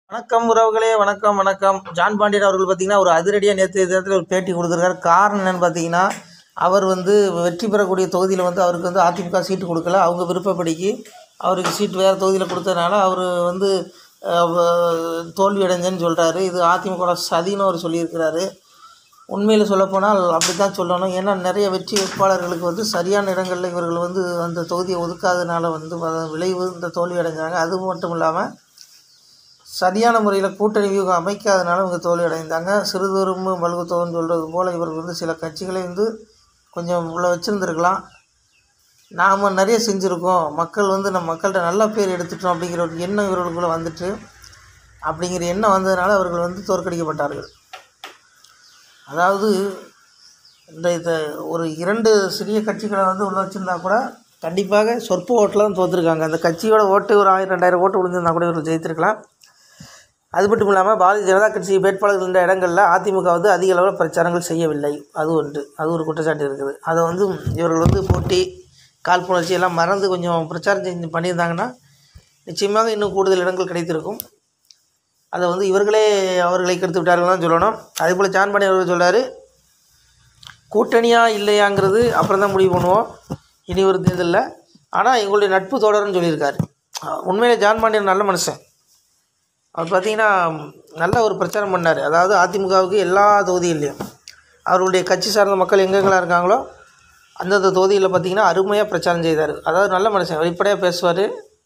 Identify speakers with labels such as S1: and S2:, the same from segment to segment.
S1: வணக்கம் உறவுகளே வணக்கம் வணக்கம் ஜான் பாண்டியன் அவர்கள் பார்த்தீங்கன்னா ஒரு அதிரடியாக நேற்று தினத்தில் ஒரு பேட்டி கொடுத்துருக்காரு காரணம் என்னென்னு பார்த்தீங்கன்னா அவர் வந்து வெற்றி பெறக்கூடிய தொகுதியில் வந்து அவருக்கு வந்து அதிமுக சீட்டு கொடுக்கல அவங்க விருப்பப்படிக்கு அவருக்கு சீட்டு வேறு தொகுதியில் கொடுத்ததுனால அவர் வந்து அஹ், வ- தோல்வி அடைஞ்சேன்னு சொல்கிறாரு இது அதிமுக சதின்னு அவர் சொல்லியிருக்கிறாரு உண்மையில் சொல்லப்போனால் அப்படி தான் சொல்லணும் ஏன்னா நிறைய வெற்றி வேட்பாளர்களுக்கு வந்து சரியான இடங்களில் இவர்கள் வந்து அந்த தொகுதியை ஒதுக்காதனால வந்து வ- விளைவு இந்த தோல்வி அடைஞ்சாங்க அது மட்டும் இல்லாமல் சரியான முறையில் கூட்டணி வியூகம் அமைக்காதனால இவங்க தோல்வி அடைந்தாங்க சிறுதொரும்பு மல்குத்தோன்னு சொல்கிறது போல் இவர்கள் வந்து சில கட்சிகளை வந்து கொஞ்சம் உள்ள வச்சுருந்துருக்கலாம் நாம் நிறைய செஞ்சுருக்கோம் மக்கள் வந்து நம்ம மக்கள்கிட்ட நல்ல பேர் எடுத்துட்டோம் அப்படிங்கிற ஒரு எண்ணம் இவர்களுக்குள்ளே வந்துட்டு அப்படிங்கிற எண்ணம் வந்ததுனால அவர்கள் வந்து தோற்கடிக்கப்பட்டார்கள் அதாவது இந்த இதை ஒரு இரண்டு சிறிய கட்சிகளை வந்து உள்ள வச்சுருந்தா கூட கண்டிப்பாக சொற்ப ஓட்டில் தான் தோற்றுருக்காங்க அந்த கட்சியோட ஓட்டு ஒரு ஆயிரம் ரெண்டாயிரம் ஓட்டு விழுந்திருந்தா கூட இவர்கள் ஜெயித்திருக்கலாம் அது மட்டும் இல்லாமல் பாரதிய ஜனதா கட்சி வேட்பாளர்கள் இருந்த இடங்களில் அதிமுக வந்து அதிக அளவில் பிரச்சாரங்கள் செய்யவில்லை அது ஒன்று அது ஒரு குற்றச்சாட்டு இருக்குது அதை வந்து இவர்கள் வந்து போட்டி காழ்ப்புணர்ச்சி எல்லாம் மறந்து கொஞ்சம் பிரச்சாரம் செஞ்சு பண்ணியிருந்தாங்கன்னா நிச்சயமாக இன்னும் கூடுதல் இடங்கள் கிடைத்திருக்கும் அதை வந்து இவர்களே அவர்களை கெடுத்து விட்டார்கள் தான் சொல்லணும் அதே போல் ஜான்பாணி அவர்கள் சொல்றாரு கூட்டணியா இல்லையாங்கிறது அப்புறம் தான் முடிவு பண்ணுவோம் இனி ஒரு தேர்தலில் ஆனால் எங்களுடைய நட்பு தொடரும்னு சொல்லியிருக்காரு அஹ் உண்மையிலே ஜான் பாண்டியன் நல்ல மனுஷன் அவர் பார்த்தீங்கன்னா நல்ல ஒரு பிரச்சாரம் பண்ணார் அதாவது அதிமுகவுக்கு எல்லா தொகுதியிலையும் அவர்களுடைய கட்சி சார்ந்த மக்கள் எங்கெங்கெல்லாம் இருக்காங்களோ அந்தந்த தொகுதியில் பார்த்தீங்கன்னா அருமையாக பிரச்சாரம் செய்தார் அதாவது நல்ல மனுஷன் வெளிப்படையாக பேசுவார்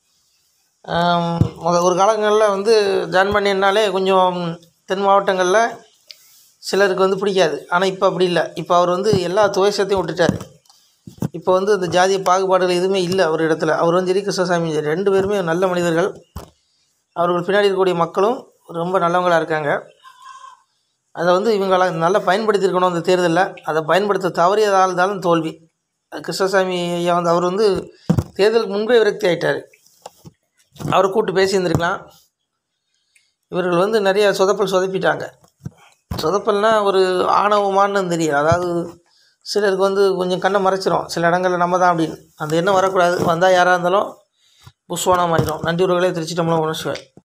S1: ஒரு காலங்களில் வந்து ஜான் பண்ணினாலே கொஞ்சம் தென் மாவட்டங்களில் சிலருக்கு வந்து பிடிக்காது ஆனால் இப்போ அப்படி இல்லை இப்போ அவர் வந்து எல்லா துவேஷத்தையும் விட்டுட்டார் இப்போ வந்து இந்த ஜாதிய பாகுபாடுகள் எதுவுமே இல்லை அவர் இடத்துல அவர் வந்து சரி கிருஷ்ணசாமி சரி ரெண்டு பேருமே நல்ல மனிதர்கள் அவர்கள் பின்னாடி இருக்கக்கூடிய மக்களும் ரொம்ப நல்லவங்களாக இருக்காங்க அதை வந்து இவங்களாம் நல்லா பயன்படுத்தியிருக்கணும் அந்த தேர்தலில் அதை பயன்படுத்த தவறியதால் தான் தோல்வி அது கிருஷ்ணசாமி ஐயா வந்து அவர் வந்து தேர்தலுக்கு முன்பே விரக்தி ஆயிட்டார் அவரை கூப்பிட்டு பேசியிருந்திருக்கலாம் இவர்கள் வந்து நிறைய சொதப்பல் சொதப்பிட்டாங்க சொதப்பல்னா ஒரு ஆணவமானு தெரியும் அதாவது சிலருக்கு வந்து கொஞ்சம் கண்ணை மறைச்சிரும் சில இடங்களில் நம்ம தான் அப்படின்னு அந்த எண்ணம் வரக்கூடாது வந்தால் யாராக இருந்தாலும் புஷ்வானா மாறிடும் நன்றி உறவுகளே திருச்சி தமிழ் உணர்ச்சிவாய்